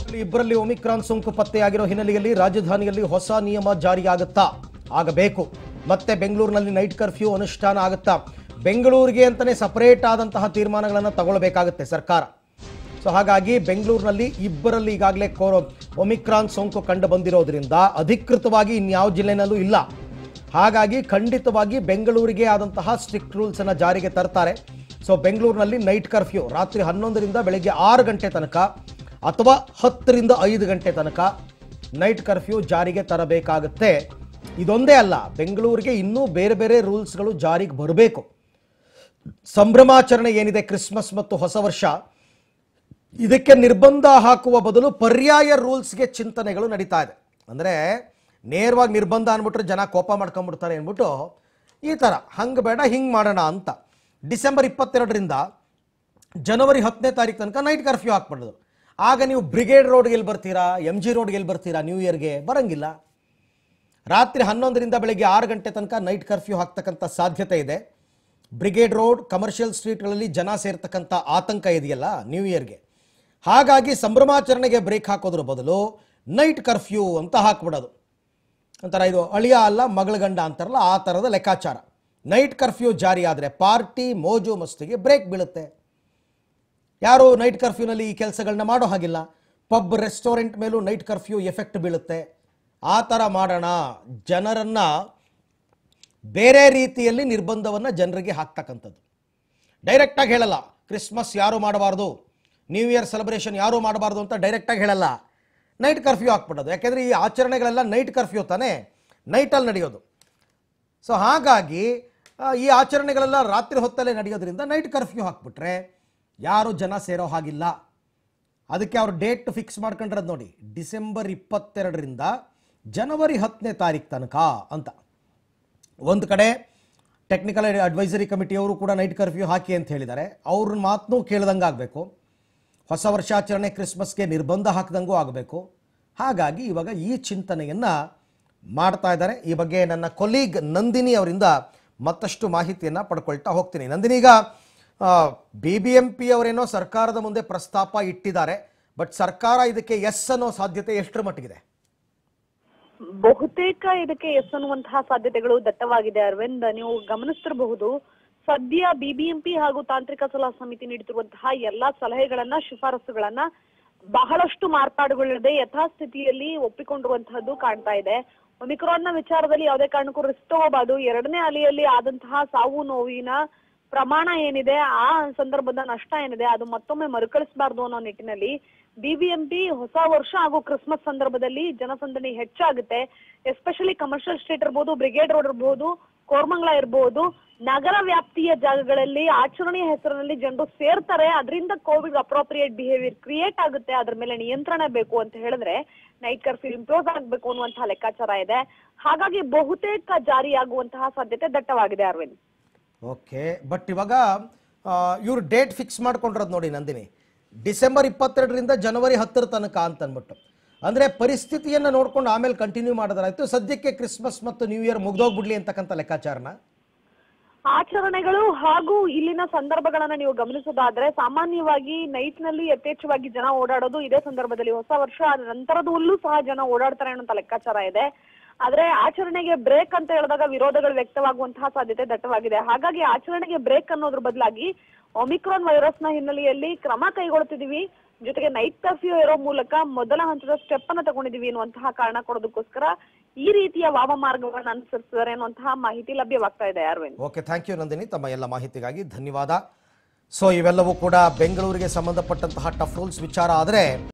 ಇಬ್ಬರಲ್ಲಿ ಒಮಿಕ್ರಾನ್ ಸೋಂಕು ಪತ್ತೆಯಾಗಿರೋ ಹಿನ್ನೆಲೆಯಲ್ಲಿ ರಾಜಧಾನಿಯಲ್ಲಿ ಹೊಸ ನಿಯಮ ಜಾರಿಯಾಗುತ್ತಾ ಆಗಬೇಕು ಮತ್ತೆ ಬೆಂಗಳೂರಿನಲ್ಲಿ ನೈಟ್ ಕರ್ಫ್ಯೂ ಅನುಷ್ಠಾನ ಆಗುತ್ತಾ ಬೆಂಗಳೂರಿಗೆ ಅಂತಾನೆ ಸಪರೇಟ್ ಆದಂತಹ ತೀರ್ಮಾನಗಳನ್ನು ತಗೊಳ್ಬೇಕಾಗುತ್ತೆ ಸರ್ಕಾರ ಸೊ ಹಾಗಾಗಿ ಬೆಂಗಳೂರಿನಲ್ಲಿ ಇಬ್ಬರಲ್ಲಿ ಈಗಾಗಲೇ ಕೋ ಒಮಿಕ್ರಾನ್ ಸೋಂಕು ಕಂಡು ಬಂದಿರೋದ್ರಿಂದ ಅಧಿಕೃತವಾಗಿ ಇನ್ಯಾವ ಜಿಲ್ಲೆನಲ್ಲೂ ಇಲ್ಲ ಹಾಗಾಗಿ ಖಂಡಿತವಾಗಿ ಬೆಂಗಳೂರಿಗೆ ಆದಂತಹ ಸ್ಟ್ರಿಕ್ಟ್ ರೂಲ್ಸ್ ಅನ್ನ ಜಾರಿಗೆ ತರ್ತಾರೆ ಸೊ ಬೆಂಗಳೂರಿನಲ್ಲಿ ನೈಟ್ ಕರ್ಫ್ಯೂ ರಾತ್ರಿ ಹನ್ನೊಂದರಿಂದ ಬೆಳಗ್ಗೆ ಆರು ಗಂಟೆ ತನಕ ಅಥವಾ ಹತ್ತರಿಂದ ಐದು ಗಂಟೆ ತನಕ ನೈಟ್ ಕರ್ಫ್ಯೂ ಜಾರಿಗೆ ತರಬೇಕಾಗುತ್ತೆ ಇದೊಂದೇ ಅಲ್ಲ ಬೆಂಗಳೂರಿಗೆ ಇನ್ನೂ ಬೇರೆ ಬೇರೆ ರೂಲ್ಸ್ಗಳು ಜಾರಿಗೆ ಬರಬೇಕು ಸಂಭ್ರಮಾಚರಣೆ ಏನಿದೆ ಕ್ರಿಸ್ಮಸ್ ಮತ್ತು ಹೊಸ ವರ್ಷ ಇದಕ್ಕೆ ನಿರ್ಬಂಧ ಹಾಕುವ ಬದಲು ಪರ್ಯಾಯ ರೂಲ್ಸ್ಗೆ ಚಿಂತನೆಗಳು ನಡೀತಾ ಇದೆ ಅಂದರೆ ನೇರವಾಗಿ ನಿರ್ಬಂಧ ಅಂದ್ಬಿಟ್ರೆ ಜನ ಕೋಪ ಮಾಡ್ಕೊಂಡ್ಬಿಡ್ತಾರೆ ಅಂದ್ಬಿಟ್ಟು ಈ ಥರ ಹಂಗೆ ಬೇಡ ಹಿಂಗೆ ಮಾಡೋಣ ಅಂತ ಡಿಸೆಂಬರ್ ಇಪ್ಪತ್ತೆರಡರಿಂದ ಜನವರಿ ಹತ್ತನೇ ತಾರೀಕು ತನಕ ನೈಟ್ ಕರ್ಫ್ಯೂ ಹಾಕ್ಬಿಡೋದು ಆಗ ನೀವು ಬ್ರಿಗೇಡ್ ರೋಡ್ಗೆ ಎಲ್ಲಿ ಬರ್ತೀರಾ ಎಮ್ ಜಿ ರೋಡ್ಗೆ ಎಲ್ಲಿ ಬರ್ತೀರಾ ನ್ಯೂ ಇಯರ್ಗೆ ಬರಂಗಿಲ್ಲ ರಾತ್ರಿ ಹನ್ನೊಂದರಿಂದ ಬೆಳಗ್ಗೆ ಆರು ಗಂಟೆ ತನಕ ನೈಟ್ ಕರ್ಫ್ಯೂ ಹಾಕ್ತಕ್ಕಂಥ ಸಾಧ್ಯತೆ ಇದೆ ಬ್ರಿಗೇಡ್ ರೋಡ್ ಕಮರ್ಷಿಯಲ್ ಸ್ಟ್ರೀಟ್ಗಳಲ್ಲಿ ಜನ ಸೇರ್ತಕ್ಕಂಥ ಆತಂಕ ಇದೆಯಲ್ಲ ನ್ಯೂ ಇಯರ್ಗೆ ಹಾಗಾಗಿ ಸಂಭ್ರಮಾಚರಣೆಗೆ ಬ್ರೇಕ್ ಹಾಕೋದ್ರ ಬದಲು ನೈಟ್ ಕರ್ಫ್ಯೂ ಅಂತ ಹಾಕ್ಬಿಡೋದು ಒಂಥರ ಇದು ಅಳಿಯ ಅಲ್ಲ ಮಗಳ ಗಂಡ ಅಂತಾರಲ್ಲ ಆ ಥರದ ಲೆಕ್ಕಾಚಾರ ನೈಟ್ ಕರ್ಫ್ಯೂ ಜಾರಿ ಆದರೆ ಪಾರ್ಟಿ ಮೋಜು ಮಸ್ತಿಗೆ ಬ್ರೇಕ್ ಬೀಳುತ್ತೆ ಯಾರು ನೈಟ್ ಕರ್ಫ್ಯೂನಲ್ಲಿ ಈ ಕೆಲಸಗಳನ್ನ ಮಾಡೋ ಹಾಗಿಲ್ಲ ಪಬ್ ರೆಸ್ಟೋರೆಂಟ್ ಮೇಲೂ ನೈಟ್ ಕರ್ಫ್ಯೂ ಎಫೆಕ್ಟ್ ಬೀಳುತ್ತೆ ಆ ಥರ ಮಾಡೋಣ ಜನರನ್ನ ಬೇರೆ ರೀತಿಯಲ್ಲಿ ನಿರ್ಬಂಧವನ್ನು ಜನರಿಗೆ ಹಾಕ್ತಕ್ಕಂಥದ್ದು ಡೈರೆಕ್ಟಾಗಿ ಹೇಳಲ್ಲ ಕ್ರಿಸ್ಮಸ್ ಯಾರು ಮಾಡಬಾರ್ದು ನ್ಯೂ ಇಯರ್ ಸೆಲೆಬ್ರೇಷನ್ ಯಾರು ಮಾಡಬಾರ್ದು ಅಂತ ಡೈರೆಕ್ಟಾಗಿ ಹೇಳಲ್ಲ ನೈಟ್ ಕರ್ಫ್ಯೂ ಹಾಕ್ಬಿಡೋದು ಯಾಕೆಂದರೆ ಈ ಆಚರಣೆಗಳೆಲ್ಲ ನೈಟ್ ಕರ್ಫ್ಯೂ ತಾನೇ ನೈಟಲ್ಲಿ ನಡೆಯೋದು ಸೊ ಹಾಗಾಗಿ ಆ, ಈ ಆಚರಣೆಗಳೆಲ್ಲ ರಾತ್ರಿ ಹೊತ್ತಲ್ಲೇ ನಡೆಯೋದ್ರಿಂದ ನೈಟ್ ಕರ್ಫ್ಯೂ ಹಾಕ್ಬಿಟ್ರೆ ಯಾರು ಜನ ಸೇರೋ ಹಾಗಿಲ್ಲ ಅದಕ್ಕೆ ಅವ್ರು ಡೇಟ್ ಫಿಕ್ಸ್ ಮಾಡ್ಕೊಂಡ್ರದ್ದು ನೋಡಿ ಡಿಸೆಂಬರ್ ಇಪ್ಪತ್ತೆರಡರಿಂದ ಜನವರಿ ಹತ್ತನೇ ತಾರೀಕು ತನಕ ಅಂತ ಒಂದು ಕಡೆ ಟೆಕ್ನಿಕಲ್ ಅಡ್ವೈಸರಿ ಕಮಿಟಿಯವರು ಕೂಡ ನೈಟ್ ಕರ್ಫ್ಯೂ ಹಾಕಿ ಅಂತ ಹೇಳಿದ್ದಾರೆ ಅವ್ರ ಮಾತನ್ನೂ ಕೇಳ್ದಂಗೆ ಆಗಬೇಕು ಹೊಸ ವರ್ಷಾಚರಣೆ ಕ್ರಿಸ್ಮಸ್ಗೆ ನಿರ್ಬಂಧ ಹಾಕ್ದಂಗೂ ಆಗಬೇಕು ಹಾಗಾಗಿ ಇವಾಗ ಈ ಚಿಂತನೆಯನ್ನು ಮಾಡ್ತಾ ಇದ್ದಾರೆ ಈ ಬಗ್ಗೆ ನನ್ನ ಕೊಲೀಗ್ ನಂದಿನಿ ಅವರಿಂದ ಮತ್ತಷ್ಟು ಮಾಹಿತಿಯನ್ನು ಪಡ್ಕೊಳ್ತಾ ಹೋಗ್ತೀನಿ ನಂದಿನಿ ಈಗ ಬಿ ಬಿ ಎಂ ಪಿ ಅವರೇನೋ ಸರ್ಕಾರದ ಮುಂದೆ ಪ್ರಸ್ತಾಪ ಇಟ್ಟಿದ್ದಾರೆ ಬಟ್ ಸರ್ಕಾರ ಇದಕ್ಕೆ ಎಸ್ ಅನ್ನೋ ಸಾಧ್ಯತೆ ಎಷ್ಟರ ಮಟ್ಟಿಗಿದೆ ಬಹುತೇಕ ಇದಕ್ಕೆ ಎಸ್ ಅನ್ನುವಂತಹ ಸಾಧ್ಯತೆಗಳು ದಟ್ಟವಾಗಿದೆ ಅರವಿಂದ್ ನೀವು ಗಮನಿಸ್ತಿರಬಹುದು ಸದ್ಯ ಬಿಬಿಎಂಪಿ ಹಾಗೂ ತಾಂತ್ರಿಕ ಸಲಹಾ ಸಮಿತಿ ನೀಡುತ್ತಿರುವಂತಹ ಎಲ್ಲಾ ಸಲಹೆಗಳನ್ನ ಶಿಫಾರಸುಗಳನ್ನ ಬಹಳಷ್ಟು ಮಾರ್ಪಾಡುಗಳಿಲ್ಲದೆ ಯಥಾಸ್ಥಿತಿಯಲ್ಲಿ ಒಪ್ಪಿಕೊಂಡಿರುವಂತಹದ್ದು ಕಾಣ್ತಾ ಇದೆ ಒಮಿಕ್ರಾನ್ ನ ವಿಚಾರದಲ್ಲಿ ಯಾವುದೇ ಕಾರಣಕ್ಕೂ ರಿಸ್ಕ್ ತಗೋಬಾರ್ದು ಎರಡನೇ ಅಲೆಯಲ್ಲಿ ಆದಂತಹ ಸಾವು ನೋವಿನ ಪ್ರಮಾಣ ಏನಿದೆ ಆ ಸಂದರ್ಭದ ನಷ್ಟ ಏನಿದೆ ಅದು ಮತ್ತೊಮ್ಮೆ ಮರುಕಳಿಸಬಾರ್ದು ಅನ್ನೋ ನಿಟ್ಟಿನಲ್ಲಿ ಬಿಬಿಎಂಪಿ ಹೊಸ ವರ್ಷ ಹಾಗೂ ಕ್ರಿಸ್ಮಸ್ ಸಂದರ್ಭದಲ್ಲಿ ಜನಸಂದಣಿ ಹೆಚ್ಚಾಗುತ್ತೆ ಎಸ್ಪೆಷಲಿ ಕಮರ್ಷಿಯಲ್ ಸ್ಟ್ರೀಟ್ ಇರ್ಬೋದು ಬ್ರಿಗೇಡ್ ರೋಡ್ ಇರ್ಬೋದು ಕೋರ್ಮಂಗ್ಲ ಇರ್ಬೋದು ನಗರ ವ್ಯಾಪ್ತಿಯ ಜಾಗಗಳಲ್ಲಿ ಆಚರಣೆಯ ಹೆಸರಿನಲ್ಲಿ ಜನರು ಸೇರ್ತಾರೆ ಅದರಿಂದ ಕೋವಿಡ್ ಅಪ್ರೋಪ್ರಿಯೇಟ್ ಬಿಹೇವಿಯರ್ ಕ್ರಿಯೇಟ್ ಆಗುತ್ತೆ ಅದ್ರ ಮೇಲೆ ನಿಯಂತ್ರಣ ಬೇಕು ಅಂತ ಹೇಳಿದ್ರೆ ನೈಟ್ ಕರ್ಫ್ಯೂ ಇಂಪ್ರೋಸ್ ಆಗಬೇಕು ಅನ್ನುವಂತಹ ಲೆಕ್ಕಾಚಾರ ಇದೆ ಹಾಗಾಗಿ ಬಹುತೇಕ ಜಾರಿಯಾಗುವಂತಹ ಸಾಧ್ಯತೆ ದಟ್ಟವಾಗಿದೆ ಅರವಿಂದ್ ಓಕೆ ಬಟ್ ಇವಾಗ ಇವ್ರು ಡೇಟ್ ಫಿಕ್ಸ್ ಮಾಡ್ಕೊಂಡಿರೋದು ನೋಡಿ ನಂದಿನಿ ಡಿಸೆಂಬರ್ ಇಪ್ಪತ್ತೆರಡರಿಂದ ಜನವರಿ ಹತ್ತರ ತನಕ ಅಂತ ಅಂದ್ಬಿಟ್ಟು ಅಂದರೆ ಪರಿಸ್ಥಿತಿಯನ್ನು ನೋಡ್ಕೊಂಡು ಆಮೇಲೆ ಕಂಟಿನ್ಯೂ ಮಾಡೋದಾಯ್ತು ಸದ್ಯಕ್ಕೆ ಕ್ರಿಸ್ಮಸ್ ಮತ್ತು ನ್ಯೂ ಇಯರ್ ಮುಗ್ದೋಗ್ಬಿಡ್ಲಿ ಅಂತಕ್ಕಂಥ ಲೆಕ್ಕಾಚಾರನ ಆಚರಣೆಗಳು ಹಾಗೂ ಇಲ್ಲಿನ ಸಂದರ್ಭಗಳನ್ನ ನೀವು ಗಮನಿಸೋದಾದ್ರೆ ಸಾಮಾನ್ಯವಾಗಿ ನೈಟ್ ನಲ್ಲಿ ಯಥೇಚ್ಛವಾಗಿ ಜನ ಓಡಾಡೋದು ಇದೇ ಸಂದರ್ಭದಲ್ಲಿ ಹೊಸ ವರ್ಷ ಆದ ನಂತರದಲ್ಲೂ ಸಹ ಜನ ಓಡಾಡ್ತಾರೆ ಅನ್ನೋ ಲೆಕ್ಕಾಚಾರ ಇದೆ ಆದ್ರೆ ಆಚರಣೆಗೆ ಬ್ರೇಕ್ ಅಂತ ಹೇಳಿದಾಗ ವಿರೋಧಗಳು ವ್ಯಕ್ತವಾಗುವಂತಹ ಸಾಧ್ಯತೆ ದಟ್ಟವಾಗಿದೆ ಹಾಗಾಗಿ ಆಚರಣೆಗೆ ಬ್ರೇಕ್ ಅನ್ನೋದ್ರ ಬದಲಾಗಿ ಒಮಿಕ್ರಾನ್ ವೈರಸ್ ನ ಹಿನ್ನೆಲೆಯಲ್ಲಿ ಕ್ರಮ ಕೈಗೊಳ್ಳುತ್ತಿದೀವಿ ಜೊತೆಗೆ ನೈಟ್ ಕರ್ಫ್ಯೂ ಇರೋ ಮೂಲಕ ಮೊದಲ ಹಂತದ ಸ್ಟೆಪ್ ಅನ್ನ ತಗೊಂಡಿದೀವಿ ಅನ್ನುವಂತಹ ಕಾರಣ ಕೊಡೋದಕ್ಕೋಸ್ಕರ ಈ ರೀತಿಯ ವಾಮ ಮಾರ್ಗಗಳನ್ನ ಅನುಸರಿಸಿದ್ದಾರೆ ಅನ್ನುವಂತಹ ಮಾಹಿತಿ ಲಭ್ಯವಾಗ್ತಾ ಇದೆ Aravind okay thank you Nandini ತಮ್ಮ ಎಲ್ಲ ಮಾಹಿತಿಗಾಗಿ ಧನ್ಯವಾದ ಸೊ ಇವೆಲ್ಲವೂ ಕೂಡ ಬೆಂಗಳೂರಿಗೆ ಸಂಬಂಧಪಟ್ಟಂತಹ ಟಫ್ ರೂಲ್ಸ್ ವಿಚಾರ ಆದರೆ